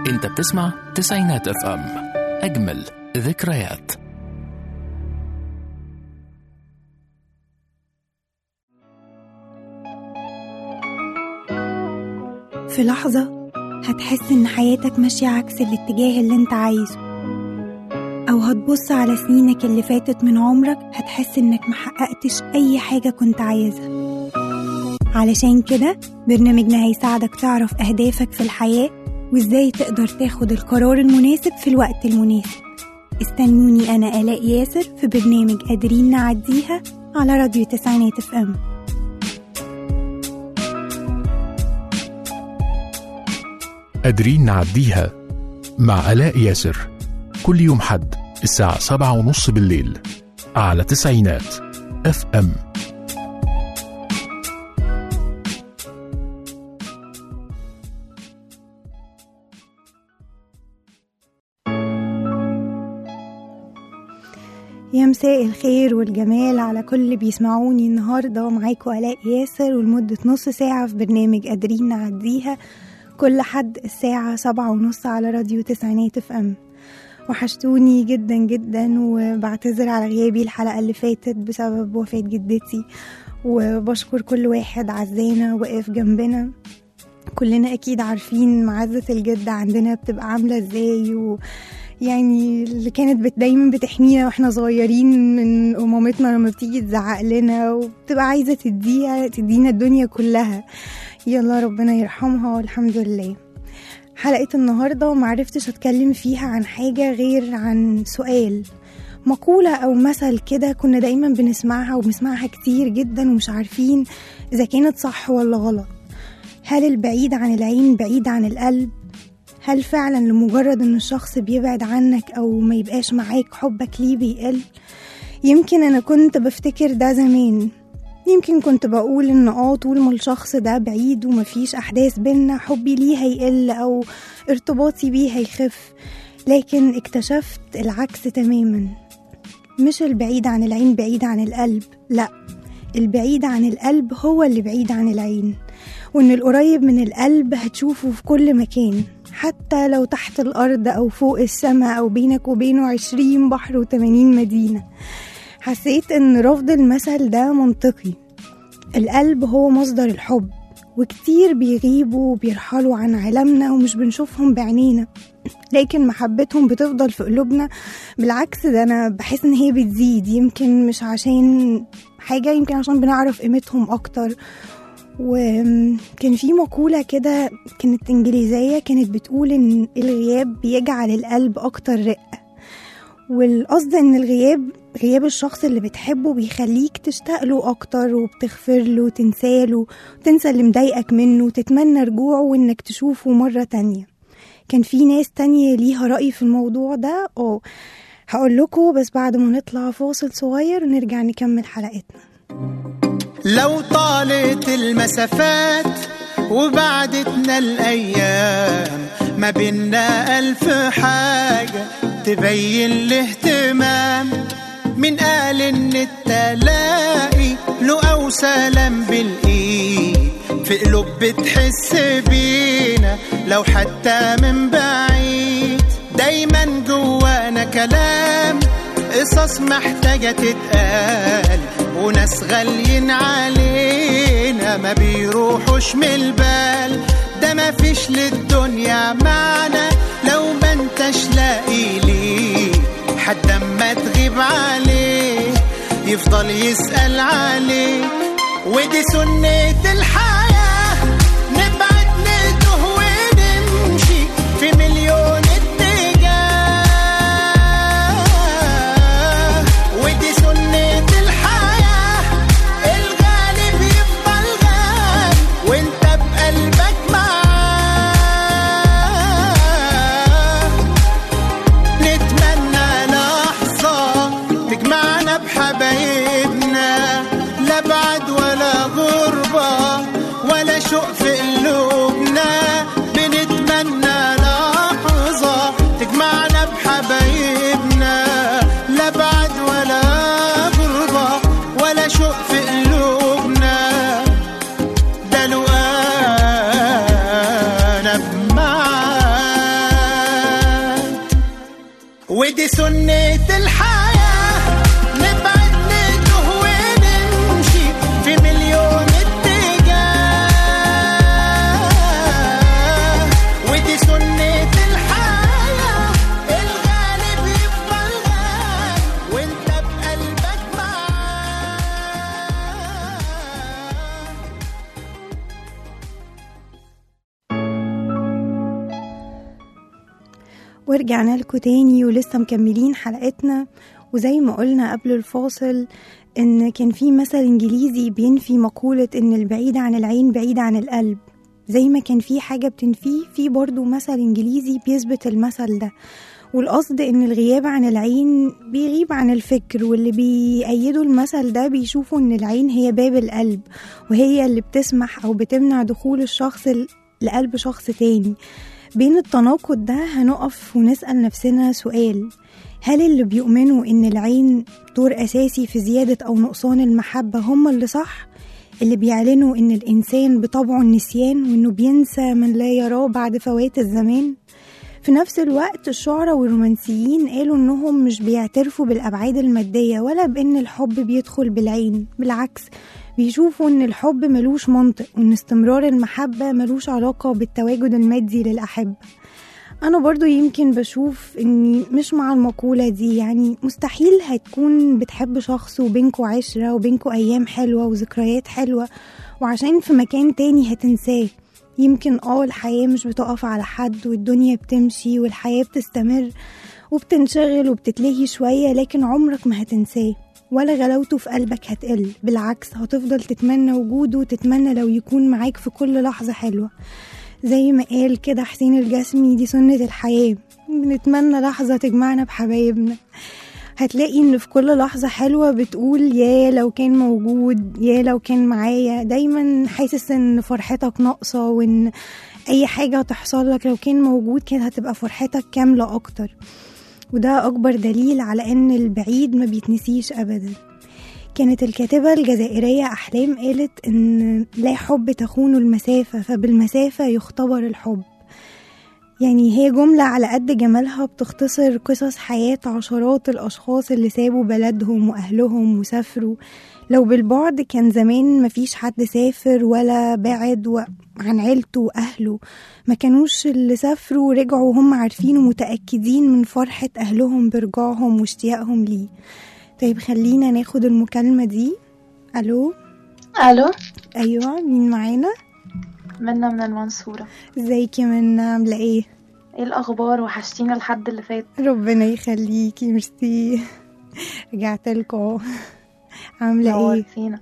انت بتسمع تسعينات اف ام اجمل ذكريات في لحظة هتحس إن حياتك ماشية عكس الاتجاه اللي انت عايزه أو هتبص على سنينك اللي فاتت من عمرك هتحس إنك محققتش أي حاجة كنت عايزها علشان كده برنامجنا هيساعدك تعرف أهدافك في الحياة وإزاي تقدر تاخد القرار المناسب في الوقت المناسب استنوني أنا آلاء ياسر في برنامج قادرين نعديها على راديو تسعينات اف ام قادرين نعديها مع آلاء ياسر كل يوم حد الساعة سبعة ونص بالليل على تسعينات اف ام يا مساء الخير والجمال على كل اللي بيسمعوني النهارده معاكم آلاء ياسر ولمدة نص ساعة في برنامج قادرين نعديها كل حد الساعة سبعة ونص على راديو تسعينات اف ام وحشتوني جدا جدا وبعتذر على غيابي الحلقة اللي فاتت بسبب وفاة جدتي وبشكر كل واحد عزانا وقف جنبنا كلنا أكيد عارفين معزة الجد عندنا بتبقى عاملة ازاي و يعني اللي كانت بت دايما بتحمينا واحنا صغيرين من مامتنا لما بتيجي تزعق لنا وبتبقى عايزة تديها تدينا الدنيا كلها يلا ربنا يرحمها والحمد لله حلقة النهاردة معرفتش أتكلم فيها عن حاجة غير عن سؤال مقولة أو مثل كده كنا دايما بنسمعها وبنسمعها كتير جدا ومش عارفين إذا كانت صح ولا غلط هل البعيد عن العين بعيد عن القلب؟ هل فعلا لمجرد ان الشخص بيبعد عنك او ما يبقاش معاك حبك ليه بيقل يمكن انا كنت بفتكر ده زمان يمكن كنت بقول ان اه طول ما الشخص ده بعيد ومفيش احداث بينا حبي ليه هيقل او ارتباطي بيه هيخف لكن اكتشفت العكس تماما مش البعيد عن العين بعيد عن القلب لا البعيد عن القلب هو اللي بعيد عن العين وان القريب من القلب هتشوفه في كل مكان حتى لو تحت الأرض أو فوق السماء أو بينك وبينه عشرين بحر وتمانين مدينة حسيت إن رفض المثل ده منطقي القلب هو مصدر الحب وكتير بيغيبوا وبيرحلوا عن عالمنا ومش بنشوفهم بعينينا لكن محبتهم بتفضل في قلوبنا بالعكس ده أنا بحس إن هي بتزيد يمكن مش عشان حاجة يمكن عشان بنعرف قيمتهم أكتر وكان في مقولة كده كانت إنجليزية كانت بتقول إن الغياب بيجعل القلب أكتر رقة والقصد إن الغياب غياب الشخص اللي بتحبه بيخليك تشتاق له أكتر وبتغفر له وتنساله وتنسى اللي مضايقك منه وتتمنى رجوعه وإنك تشوفه مرة تانية كان في ناس تانية ليها رأي في الموضوع ده اه هقول لكم بس بعد ما نطلع فاصل صغير ونرجع نكمل حلقتنا لو طالت المسافات وبعدتنا الأيام ما بينا ألف حاجة تبين الاهتمام من قال إن التلاقي له أو سلام بالإيد في قلوب بتحس بينا لو حتى من بعيد دايما جوانا كلام قصص محتاجة تتقال وناس غاليين علينا ما بيروحوش من البال ده ما فيش للدنيا معنى لو ما انتش لاقي ليه حد اما تغيب عليه يفضل يسأل عليك ودي سنة الحياة نبعد نتوه ونمشي في مليون اتجاه ودي سنة الحياة الغالب يفضل غالي وانت بقلبك معاه نتمنى لحظة تجمعنا بحبايبنا لا بعد ولا غربة ودي سنة الحياة نبعد نتوه ونمشي في مليون اتجاه ودي سنة الحياة الغالب يفضل غالب وانت بقلبك معاه ورجعنا لكم تاني ولسه مكملين حلقتنا وزي ما قلنا قبل الفاصل ان كان في مثل انجليزي بينفي مقولة ان البعيد عن العين بعيد عن القلب زي ما كان في حاجة بتنفيه في برضو مثل انجليزي بيثبت المثل ده والقصد ان الغياب عن العين بيغيب عن الفكر واللي بيأيدوا المثل ده بيشوفوا ان العين هي باب القلب وهي اللي بتسمح او بتمنع دخول الشخص ل- لقلب شخص تاني بين التناقض ده هنقف ونسأل نفسنا سؤال هل اللي بيؤمنوا إن العين دور أساسي في زيادة أو نقصان المحبة هم اللي صح؟ اللي بيعلنوا إن الإنسان بطبعه النسيان وإنه بينسى من لا يراه بعد فوات الزمان؟ في نفس الوقت الشعراء والرومانسيين قالوا إنهم مش بيعترفوا بالأبعاد المادية ولا بإن الحب بيدخل بالعين بالعكس بيشوفوا إن الحب ملوش منطق وإن استمرار المحبة ملوش علاقة بالتواجد المادي للأحبة أنا برضو يمكن بشوف إني مش مع المقولة دي يعني مستحيل هتكون بتحب شخص وبينكوا عشرة وبينكوا أيام حلوة وذكريات حلوة وعشان في مكان تاني هتنساه يمكن اه الحياة مش بتقف على حد والدنيا بتمشي والحياة بتستمر وبتنشغل وبتتلهي شوية لكن عمرك ما هتنساه ولا غلاوته في قلبك هتقل بالعكس هتفضل تتمنى وجوده وتتمنى لو يكون معاك في كل لحظة حلوة زي ما قال كده حسين الجسمي دي سنة الحياة بنتمنى لحظة تجمعنا بحبايبنا هتلاقي ان في كل لحظة حلوة بتقول يا لو كان موجود يا لو كان معايا دايما حاسس ان فرحتك ناقصة وان اي حاجة تحصل لك لو كان موجود كانت هتبقى فرحتك كاملة اكتر وده اكبر دليل على ان البعيد ما بيتنسيش ابدا كانت الكاتبة الجزائرية أحلام قالت إن لا حب تخون المسافة فبالمسافة يختبر الحب يعني هي جملة على قد جمالها بتختصر قصص حياة عشرات الأشخاص اللي سابوا بلدهم وأهلهم وسافروا لو بالبعد كان زمان مفيش حد سافر ولا بعد و- عن عيلته وأهله ما كانوش اللي سافروا رجعوا وهم عارفين ومتأكدين من فرحة أهلهم برجوعهم واشتياقهم ليه طيب خلينا ناخد المكالمة دي ألو الو أيوة مين معانا منا من المنصورة ازيك يا منى عاملة ايه ايه الاخبار وحشتينا الحد اللي فات ربنا يخليكي ميرسي رجعت لكم عاملة ايه نورتينا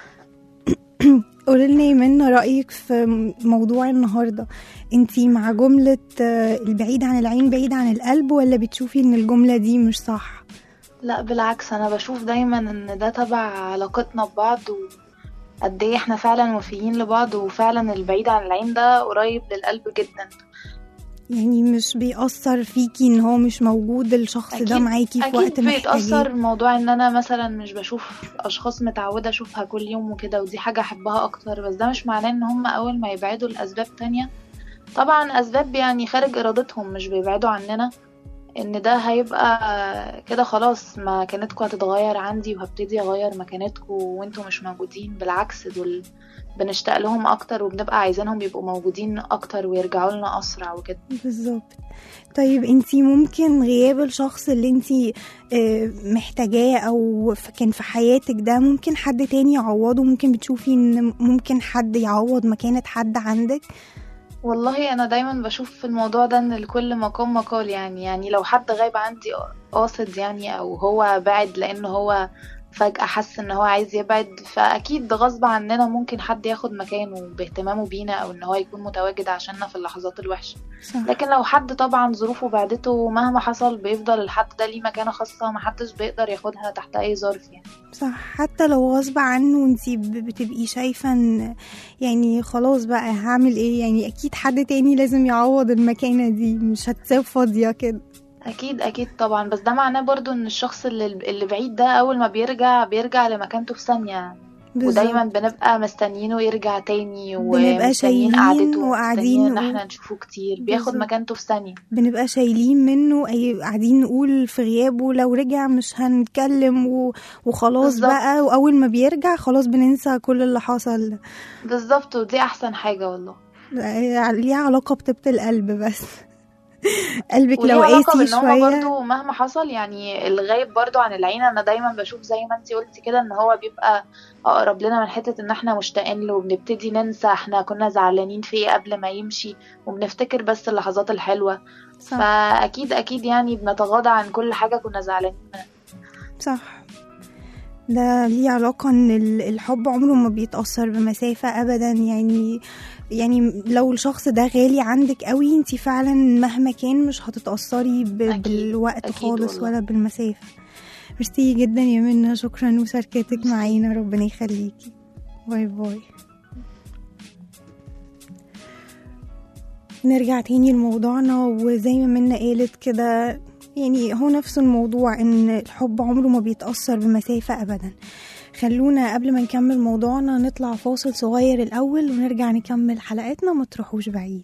قولي لنا يا منى رأيك في موضوع النهاردة انتي مع جملة آه، البعيد عن العين بعيد عن القلب ولا بتشوفي ان الجملة دي مش صح لا بالعكس انا بشوف دايما ان ده تبع علاقتنا ببعض وقد ايه احنا فعلا وفيين لبعض وفعلا البعيد عن العين ده قريب للقلب جدا يعني مش بيأثر فيكي ان هو مش موجود الشخص ده أكيد- معاكي في وقت اكيد بيتأثر محتاجاه موضوع ان انا مثلا مش بشوف اشخاص متعودة اشوفها كل يوم وكده ودي حاجة احبها اكتر بس ده مش معناه ان هم اول ما يبعدوا لاسباب تانية طبعا اسباب يعني خارج ارادتهم مش بيبعدوا عننا ان ده هيبقى كده خلاص مكانتكم هتتغير عندي وهبتدي اغير مكانتكم وانتوا مش موجودين بالعكس دول بنشتاق لهم اكتر وبنبقى عايزينهم يبقوا موجودين اكتر ويرجعوا لنا اسرع وكده بالظبط طيب انتي ممكن غياب الشخص اللي انتي آه، محتاجاه او ف- كان في حياتك ده ممكن حد تاني يعوضه ممكن بتشوفي ان ممكن حد يعوض مكانة حد عندك والله انا دايما بشوف في الموضوع ده ان لكل مقام مقال يعني يعني لو حد غايب عندي قاصد يعني او هو بعد لانه هو فجأة حس ان هو عايز يبعد فاكيد غصب عننا ممكن حد ياخد مكانه باهتمامه بينا او ان هو يكون متواجد عشاننا في اللحظات الوحشة صح لكن لو حد طبعا ظروفه بعدته مهما حصل بيفضل الحد ده ليه مكانة خاصة محدش بيقدر ياخدها تحت اي ظرف يعني صح حتى لو غصب عنه انتي ب- بتبقي شايفة ان يعني خلاص بقى هعمل ايه يعني اكيد حد تاني لازم يعوض المكانة دي مش هتساب فاضية كده اكيد اكيد طبعا بس ده معناه برضو ان الشخص اللي اللي بعيد ده اول ما بيرجع بيرجع لمكانته في ثانية بالظبط. ودايما بنبقى مستنيينه يرجع تاني بنبقى ومستنيين شايلين قعدته وقاعدين ومستنيين ان نقول- احنا نشوفه كتير بياخد بالظبط. مكانته في ثانية بنبقى شايلين منه أي قاعدين نقول في غيابه لو رجع مش هنتكلم و... وخلاص بالظبط. بقى وأول ما بيرجع خلاص بننسى كل اللي حصل بالظبط ودي احسن حاجة والله ليها علاقة بطيبة القلب بس قلبك وليه لو علاقة قاسي بان هو شوية برضو مهما حصل يعني الغايب برضو عن العين انا دايما بشوف زي ما انتي قلتي كده ان هو بيبقى اقرب لنا من حتة ان احنا مشتاقين له وبنبتدي ننسى احنا كنا زعلانين في ايه قبل ما يمشي وبنفتكر بس اللحظات الحلوة صح فاكيد اكيد يعني بنتغاضى عن كل حاجة كنا زعلانين منها صح ده ليه علاقة ان ال- الحب عمره ما بيتأثر بمسافة ابدا يعني يعني لو الشخص ده غالي عندك قوي انت فعلا مهما كان مش هتتأثري ب- أكيد، بالوقت أكيد خالص والله. ولا بالمسافة ميرسي جدا يا منى شكرا ومشاركتك معانا ربنا يخليكي باي باي نرجع تاني لموضوعنا وزي ما منى قالت كده يعني هو نفس الموضوع ان الحب عمره ما بيتأثر بمسافة ابدا خلونا قبل ما نكمل موضوعنا نطلع فاصل صغير الاول ونرجع نكمل حلقتنا ما تروحوش بعيد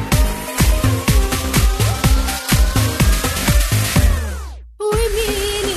ومين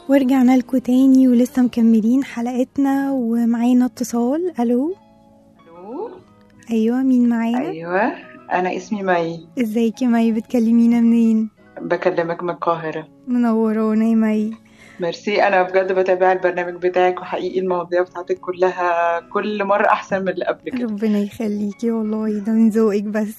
ورجعنا لكم تاني ولسه مكملين حلقتنا ومعانا اتصال الو الو ايوه مين معانا ايوه انا اسمي مي ازيك يا مي بتكلمينا منين بكلمك من القاهره منورانا يا مي ميرسي انا بجد بتابع البرنامج بتاعك وحقيقي المواضيع بتاعتك كلها كل مره احسن من اللي قبل كده ربنا يخليكي والله ده من ذوقك بس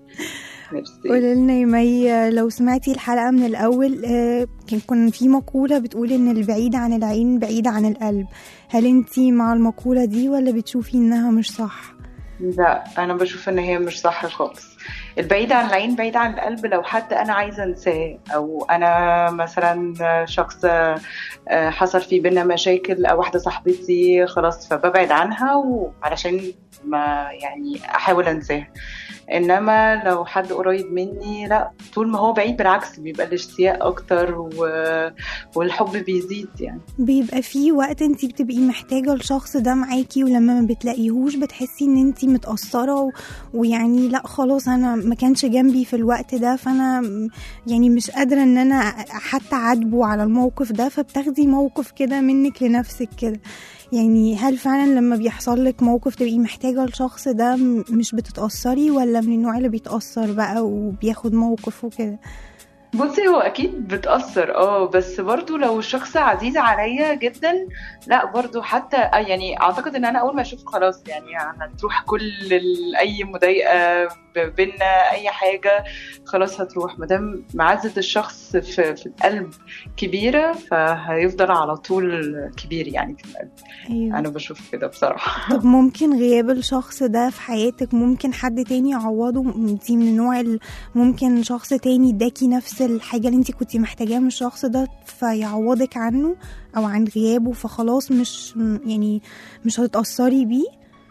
ميرسي قولي لنا يا مي لو سمعتي الحلقة من الأول آه، كان كان في مقولة بتقول إن البعيد عن العين بعيد عن القلب هل انتي مع المقولة دي ولا بتشوفي إنها مش صح؟ لا انا بشوف ان هي مش صح خالص البعيد عن العين بعيد عن القلب لو حد انا عايزه انساه او انا مثلا شخص آه، حصل في بينا مشاكل او واحده صاحبتي خلاص فببعد عنها وعلشان ما يعني احاول انساها انما لو حد قريب مني لا طول ما هو بعيد بالعكس بيبقى الاشتياق اكتر و... والحب بيزيد يعني بيبقى في وقت انتي بتبقي محتاجة الشخص ده معاكي ولما ما بتلاقيهوش بتحسي ان انتي متأثرة و... ويعني لا خلاص انا ما كانش جنبي في الوقت ده فانا م- يعني مش قادرة ان انا حتى عاتبه على الموقف ده فبتاخدي موقف كده منك لنفسك كده يعني هل فعلا لما بيحصل لك موقف تبقي محتاجة الشخص ده م- مش بتتأثري ولا من النوع اللي بيتأثر بقى وبياخد موقف وكده بصي هو اكيد بتأثر اه بس برضو لو الشخص عزيز عليا جدا لا برضو حتى آه يعني اعتقد ان انا اول ما اشوف خلاص يعني هتروح كل ال- اي مضايقة ب- بينا اي حاجة خلاص هتروح مادام معزة الشخص في, في القلب كبيرة فهيفضل على طول كبير يعني في القلب ايوه انا بشوف كده بصراحة طب ممكن غياب الشخص ده في حياتك ممكن حد تاني يعوضه انتي من النوع ال- ممكن شخص تاني اداكي نفس الحاجة اللي انتي كنتي محتاجاها من الشخص ده فيعوضك عنه او عن غيابه فخلاص مش م- يعني مش هتتأثري بيه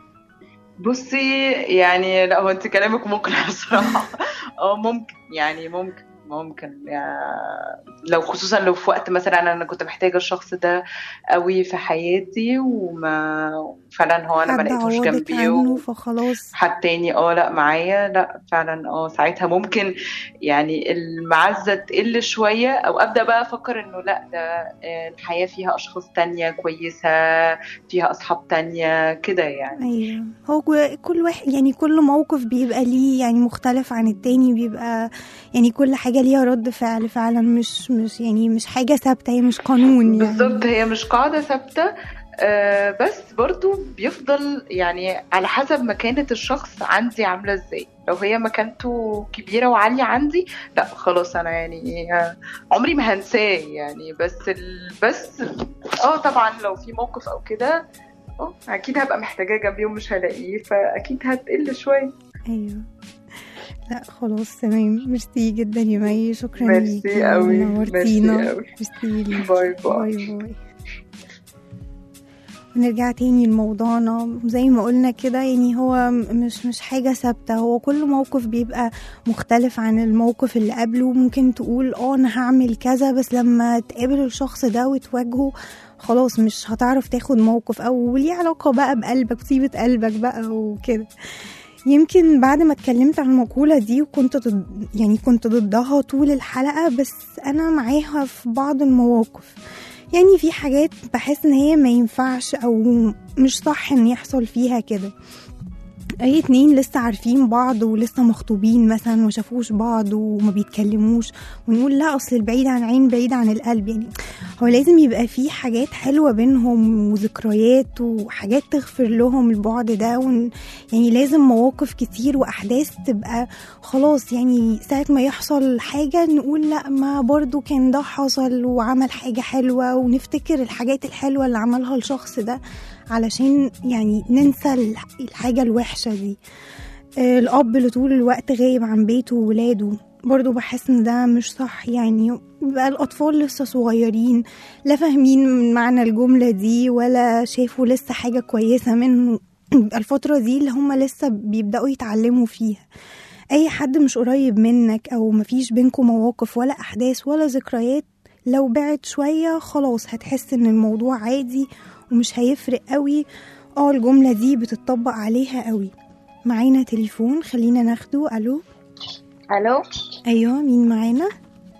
بصي يعني لا هو انت كلامك مقنع الصراحة اه ممكن يعني ممكن ممكن يعني لو خصوصا لو في وقت مثلا انا كنت محتاجة الشخص ده قوي في حياتي وما فعلا هو انا ما حد لقيتوش عوضك جنبي عنه و... فخلاص حد تاني اه لا معايا لا فعلا اه ساعتها ممكن يعني المعزة تقل شوية او ابدأ بقى افكر انه لا ده آه، الحياة فيها اشخاص تانية كويسة فيها اصحاب تانية كده يعني ايوه هو جو- كل واحد يعني كل موقف بيبقى ليه يعني مختلف عن التاني بيبقى يعني كل حاجة ليها رد فعل فعلا مش مش يعني مش حاجة ثابتة هي مش قانون يعني بالظبط هي مش قاعدة ثابتة آه، بس برضو بيفضل يعني على حسب مكانة الشخص عندي عاملة ازاي لو هي مكانته كبيرة وعالية عندي لا خلاص انا يعني آه، عمري ما هنساه يعني بس ال... بس اه طبعا لو في موقف او كده اه اكيد هبقى محتاجاه جنبي ومش هلاقيه فاكيد هتقل شويه ايوه لا خلاص تمام ميرسي جدا يا مي شكرا ميرسي ليكي قوي، نورتينا ميرسي قوي. ميرسي ليكي. باي باي باي باي نرجع تاني لموضوعنا زي ما قلنا كده يعني هو مش مش حاجة ثابتة هو كل موقف بيبقى مختلف عن الموقف اللي قبله ممكن تقول اه انا هعمل كذا بس لما تقابل الشخص ده وتواجهه خلاص مش هتعرف تاخد موقف او ليه علاقة بقى بقلبك طيبة قلبك بقى وكده يمكن بعد ما اتكلمت عن المقولة دي وكنت ضد يعني كنت ضدها طول الحلقة بس أنا معاها في بعض المواقف يعني في حاجات بحس إن هي ما ينفعش أو مش صح إن يحصل فيها كده اي اتنين لسه عارفين بعض ولسه مخطوبين مثلا وما شافوش بعض وما بيتكلموش ونقول لا اصل البعيد عن العين بعيد عن القلب يعني هو لازم يبقى في حاجات حلوة بينهم وذكريات وحاجات تغفر لهم البعد ده ون... يعني لازم مواقف كتير وأحداث تبقى خلاص يعني ساعة ما يحصل حاجة نقول لا ما برضو كان ده حصل وعمل حاجة حلوة ونفتكر الحاجات الحلوة اللي عملها الشخص ده علشان يعني ننسى الح- الحاجة الوحشة دي آه، الأب اللي طول الوقت غايب عن بيته وولاده برضو بحس ان ده مش صح يعني بقى الأطفال لسه صغيرين لا فاهمين من معنى الجملة دي ولا شافوا لسه حاجة كويسة منه بيبقى الفترة دي اللي هم لسه بيبدأوا يتعلموا فيها أي حد مش قريب منك أو مفيش بينكم مواقف ولا أحداث ولا ذكريات لو بعد شوية خلاص هتحس ان الموضوع عادي ومش هيفرق قوي اه الجملة دي بتطبق عليها قوي معانا تليفون خلينا ناخده الو الو ايوه مين معانا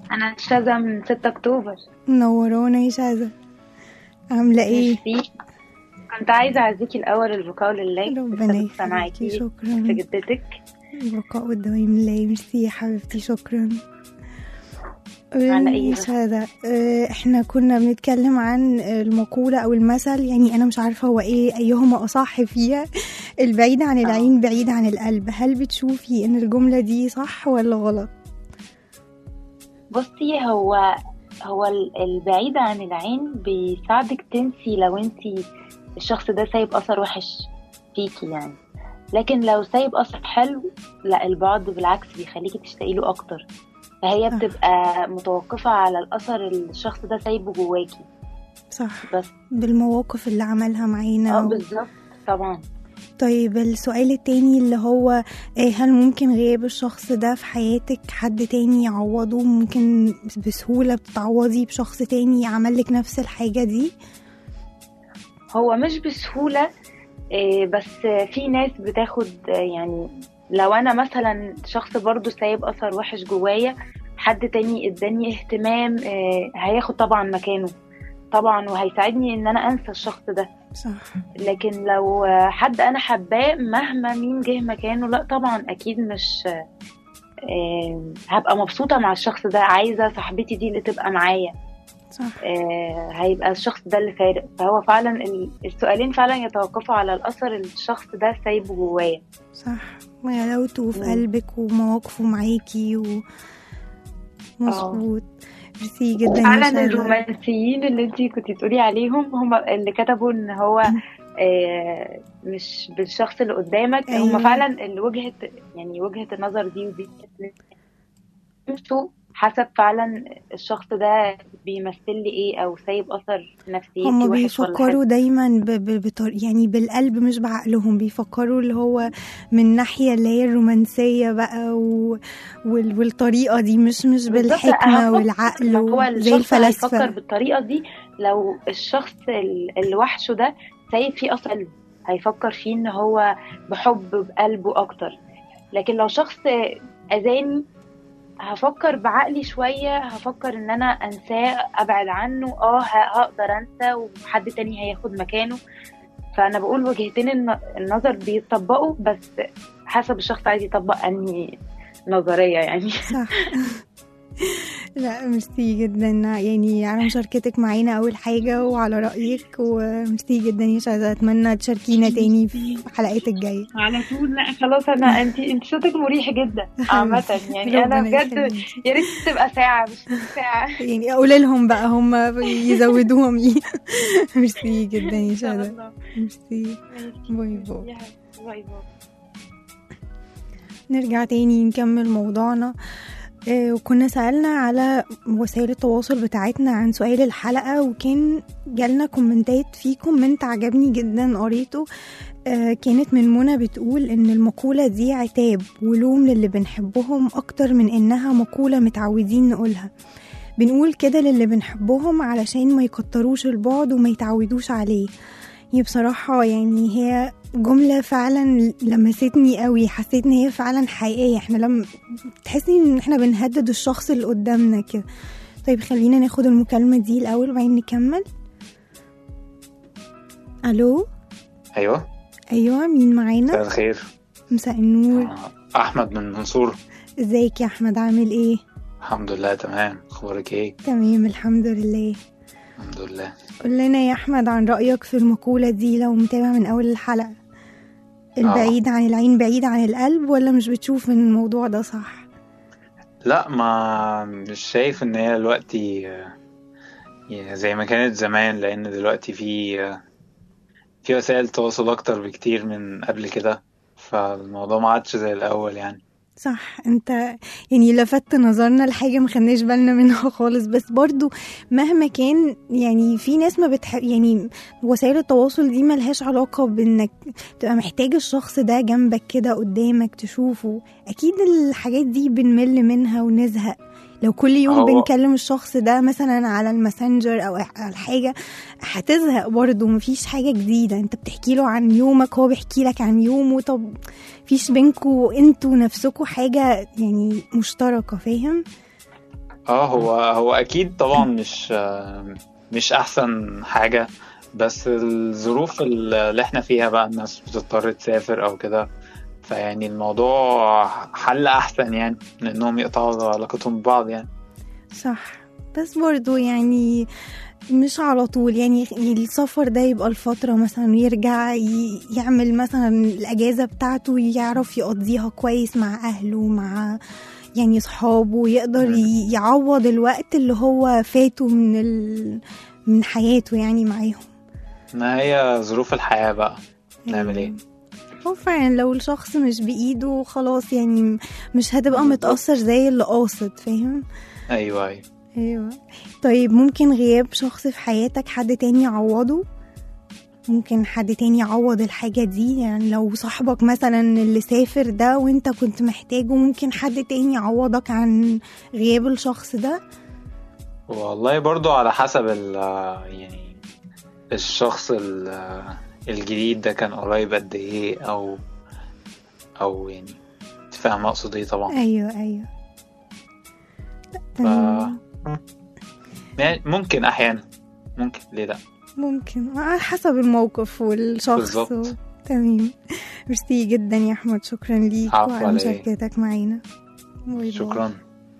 انا شاذة من 6 اكتوبر منورانا يا شاذة عاملة ايه؟ ميرسي. كنت عايزة اعزيكي الاول البقاء لله ربنا بسبب يخليكي سماعتي في شكرا جدتك البقاء والدوام لله ميرسي يا حبيبتي شكرا على أي يا وقت. شهادة آه، احنا كنا بنتكلم عن المقولة او المثل يعني انا مش عارفة هو ايه ايهما اصح فيها البعيد عن العين بعيد عن القلب هل بتشوفي ان الجملة دي صح ولا غلط بصي هو هو ال- البعيد عن العين بيساعدك تنسي لو انتي الشخص ده سايب اثر وحش فيكي يعني لكن لو سايب اثر حلو لا البعد بالعكس بيخليكي تشتاقي له اكتر فهي صح. بتبقى متوقفة على الأثر اللي الشخص ده سايبه جواكي صح بس بالمواقف اللي عملها معانا اه و- بالظبط طبعا طيب السؤال التاني اللي هو آه، هل ممكن غياب الشخص ده في حياتك حد تاني يعوضه ممكن بسهولة بتتعوضي بشخص تاني يعملك نفس الحاجة دي هو مش بسهولة إيه، بس في ناس بتاخد آه، يعني لو انا مثلا شخص برضو سايب اثر وحش جوايا حد تاني اداني اهتمام آه، هياخد طبعا مكانه طبعا وهيساعدني ان انا انسى الشخص ده صح لكن لو آه، حد انا حباه مهما مين جه مكانه لا طبعا اكيد مش آه، آه، هبقى مبسوطة مع الشخص ده عايزة صاحبتي دي اللي تبقى معايا صح آه، هيبقى الشخص ده اللي فارق فهو فعلا ال- السؤالين فعلا يتوقفوا على الأثر اللي الشخص ده سايبه جوايا صح وغلاوته في مم. قلبك ومواقفه معاكي و مظبوط ميرسي جدا يا فعلا شهد. الرومانسيين اللي انت كنت تقولي عليهم هم اللي كتبوا ان هو آه، مش بالشخص اللي قدامك أيوة. هم فعلا اللي وجهة يعني وجهة النظر دي ودي يمشوا حسب فعلا الشخص ده بيمثل لي ايه او سايب اثر في نفسيتي هما وحش ولا بيفكروا حلو دايما ب... ب... بطر... يعني بالقلب مش بعقلهم بيفكروا اللي هو من ناحية اللي هي الرومانسية بقى و... وال... والطريقة دي مش مش بالظبط، بالحكمة أهم والعقل ما هو و... زي الشخص هيفكر الفلاسفة بالطريقة دي لو الشخص ال- اللي وحشه ده سايب فيه أصل هيفكر فيه إن هو بحب بقلبه أكتر لكن لو شخص أذاني هفكر بعقلي شوية هفكر إن أنا أنساه أبعد عنه أه ه- هقدر أنسى وحد تاني هياخد مكانه فأنا بقول وجهتين الن- النظر بيطبقوا بس حسب الشخص عايز يطبق أنهي نظرية يعني صح لا ميرسي جدا يعني على مشاركتك معانا أول حاجة وعلى رأيك وميرسي جدا يا شهد أتمنى تشاركينا تاني في الحلقات الجاية على طول لا خلاص انا انت انت صوتك مريح جدا عامة يعني انا ربنا بجد يخليكي. يا ريت تبقى ساعة مش نص ساعة يعني اقول لهم بقى هم يزودوهم ايه ميرسي جدا يا ان شاء شهد الله ميرسي باي باي يا حبيبتي، باي باي نرجع تاني نكمل موضوعنا آه، وكنا سألنا على وسائل التواصل بتاعتنا عن سؤال الحلقة وكان جالنا كومنتات في كومنت عجبني جدا قريته آه، كانت من منى بتقول ان المقولة دي عتاب ولوم للي بنحبهم اكتر من انها مقولة متعودين نقولها بنقول كده للي بنحبهم علشان ما يكتروش البعد وما يتعودوش عليه هي بصراحة يعني هي جملة فعلا لمستني قوي حسيت ان هي فعلا حقيقية احنا لما تحسي ان احنا بنهدد الشخص اللي قدامنا كده طيب خلينا ناخد المكالمة دي الأول وبعدين نكمل ألو ايوه أيوة مين مساء معانا الخير مساء النور آه، احمد من منصور ازيك يا أحمد عامل ايه الحمد لله تمام اخبارك ايه تمام الحمد لله الحمد لله قول لنا يا أحمد عن رأيك في المقولة دي لو متابع من أول الحلقة البعيد عن العين بعيد عن القلب ولا مش بتشوف ان الموضوع ده صح لا ما مش شايف ان هي دلوقتي آه، يعني زي ما كانت زمان لان دلوقتي في آه، في وسائل تواصل اكتر بكتير من قبل كده فالموضوع ما عادش زي الاول يعني صح انت يعني لفت نظرنا لحاجة ما خدناش بالنا منها خالص بس برضو مهما كان يعني في ناس ما بتحب يعني وسائل التواصل دي ملهاش علاقة بانك تبقى محتاج الشخص ده جنبك كده قدامك تشوفه اكيد الحاجات دي بنمل منها ونزهق لو كل يوم هو- بنكلم الشخص ده مثلا على الماسنجر او على حاجة هتزهق برضه مفيش حاجة جديدة انت بتحكي له عن يومك هو بيحكي لك عن يومه طب فيش بينكوا انتوا نفسكوا حاجة يعني مشتركة فاهم اه هو هو اكيد طبعا مش آه، مش احسن حاجة بس الظروف اللي احنا فيها بقى الناس بتضطر تسافر او كده فيعني الموضوع حل احسن يعني من انهم يقطعوا علاقتهم ببعض يعني صح بس برضو يعني مش على طول يعني السفر ده يبقى الفترة مثلا ويرجع ي- يعمل مثلا الأجازة بتاعته يعرف يقضيها كويس مع أهله مع يعني صحابه يقدر ي- يعوض الوقت اللي هو فاته من ال... من حياته يعني معاهم ما هي ظروف الحياة بقى نعمل ايه هو فعلا لو الشخص مش بإيده خلاص يعني مش هتبقى متأثر زي اللي قاصد فاهم ايوه ايوه ايوه طيب ممكن غياب شخص في حياتك حد تاني يعوضه ممكن حد تاني يعوض الحاجة دي يعني لو صاحبك مثلا اللي سافر ده وانت كنت محتاجه ممكن حد تاني يعوضك عن غياب الشخص ده والله برضو على حسب ال يعني الشخص ال- الجديد ده كان قريب قد ايه او او يعني تفهم اقصد ايه طبعا ايوه ايوه ف يعني ممكن احيانا ممكن ليه لا ممكن على حسب الموقف والشخص بالظبط. و... تمام ميرسي جدا يا احمد شكرا ليك عفو وعلى على إيه. مشاركتك معانا باي باي. شكرا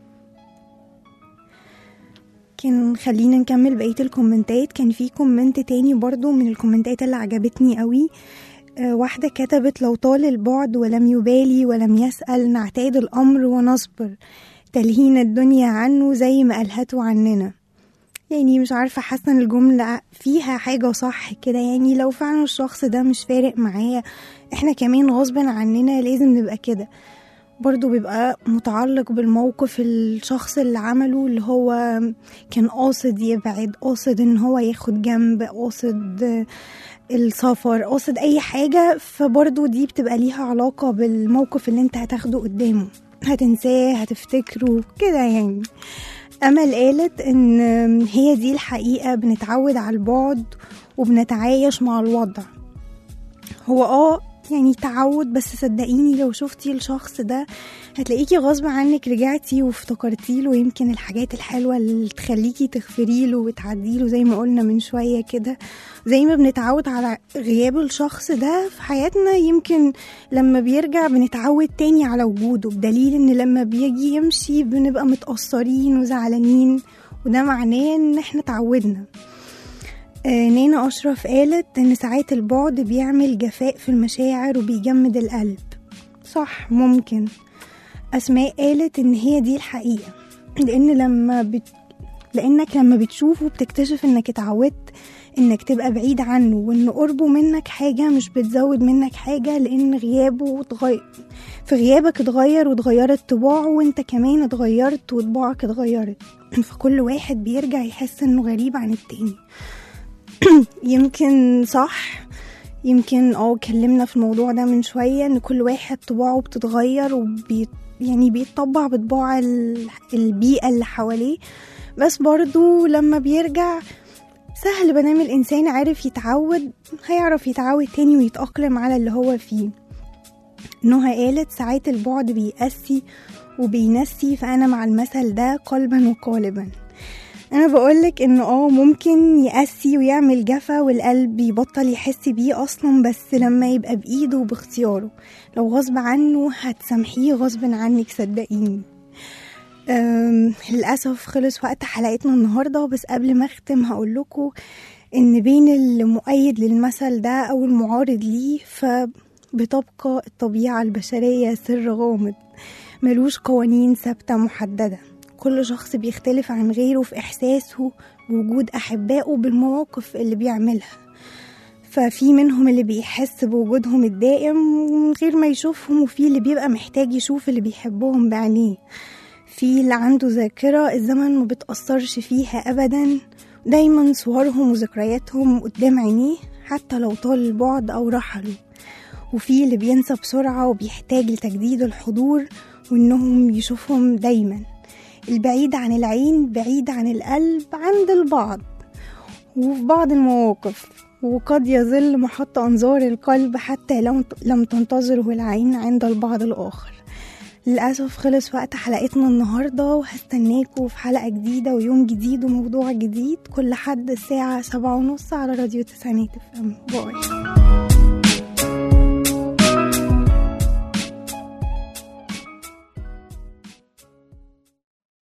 كان خلينا نكمل بقية الكومنتات كان في كومنت تاني برضو من الكومنتات اللي عجبتني قوي آه، واحدة كتبت لو طال البعد ولم يبالي ولم يسأل نعتاد الأمر ونصبر تلهينا الدنيا عنه زي ما ألهته عننا يعني مش عارفة حاسة ان الجملة فيها حاجة صح كده يعني لو فعلا الشخص ده مش فارق معايا احنا كمان غصب عننا لازم نبقى كده برضو بيبقى متعلق بالموقف الشخص اللي عمله اللي هو كان قاصد يبعد قاصد ان هو ياخد جنب قاصد السفر قاصد اي حاجة فبرضو دي بتبقى ليها علاقة بالموقف اللي انت هتاخده قدامه هتنساه هتفتكره كده يعني أمل قالت إن هي دي الحقيقة بنتعود على البعد وبنتعايش مع الوضع هو اه يعني تعود بس صدقيني لو شفتي الشخص ده هتلاقيكي غصب عنك رجعتي وافتكرتي له يمكن الحاجات الحلوة اللي تخليكي تغفري له وتعدي له زي ما قلنا من شوية كده زي ما بنتعود على غياب الشخص ده في حياتنا يمكن لما بيرجع بنتعود تاني على وجوده بدليل ان لما بيجي يمشي بنبقى متأثرين وزعلانين وده معناه ان احنا تعودنا آه، نينا أشرف قالت إن ساعات البعد بيعمل جفاء في المشاعر وبيجمد القلب صح ممكن أسماء قالت إن هي دي الحقيقة لأن لما بت... لأنك لما بتشوفه بتكتشف إنك اتعودت إنك تبقى بعيد عنه وإن قربه منك حاجة مش بتزود منك حاجة لأن غيابه اتغير في غيابك اتغير واتغيرت طباعه وانت كمان اتغيرت وطباعك اتغيرت فكل واحد بيرجع يحس انه غريب عن التاني يمكن صح يمكن اه اتكلمنا في الموضوع ده من شوية ان كل واحد طباعه بتتغير وبي يعني بيتطبع بطباع ال- البيئة اللي حواليه بس برضو لما بيرجع سهل مادام الإنسان عارف يتعود هيعرف يتعود تاني ويتأقلم على اللي هو فيه نهى قالت ساعات البعد بيقسي وبينسي فأنا مع المثل ده قلبا وقالبا انا بقولك انه اه ممكن يقسي ويعمل جفا والقلب يبطل يحس بيه اصلا بس لما يبقى بايده وباختياره لو غصب عنه هتسامحيه غصب عنك صدقيني أم، للأسف خلص وقت حلقتنا النهاردة بس قبل ما أختم هقول لكم إن بين المؤيد للمثل ده أو المعارض ليه فبتبقى الطبيعة البشرية سر غامض ملوش قوانين ثابتة محددة كل شخص بيختلف عن غيره في إحساسه بوجود أحبائه بالمواقف اللي بيعملها ففي منهم اللي بيحس بوجودهم الدائم من غير ما يشوفهم وفي اللي بيبقى محتاج يشوف اللي بيحبهم بعينيه في اللي عنده ذاكرة الزمن ما بتأثرش فيها أبدا دايما صورهم وذكرياتهم قدام عينيه حتى لو طال البعد أو رحلوا وفي اللي بينسى بسرعة وبيحتاج لتجديد الحضور وإنهم يشوفهم دايما البعيد عن العين بعيد عن القلب عند البعض وفي بعض المواقف وقد يظل محط أنظار القلب حتى لو لم تنتظره العين عند البعض الآخر للأسف خلص وقت حلقتنا النهاردة وهستناكوا في حلقة جديدة ويوم جديد وموضوع جديد كل حد الساعة سبعة ونص على راديو تسعينات اف ام باي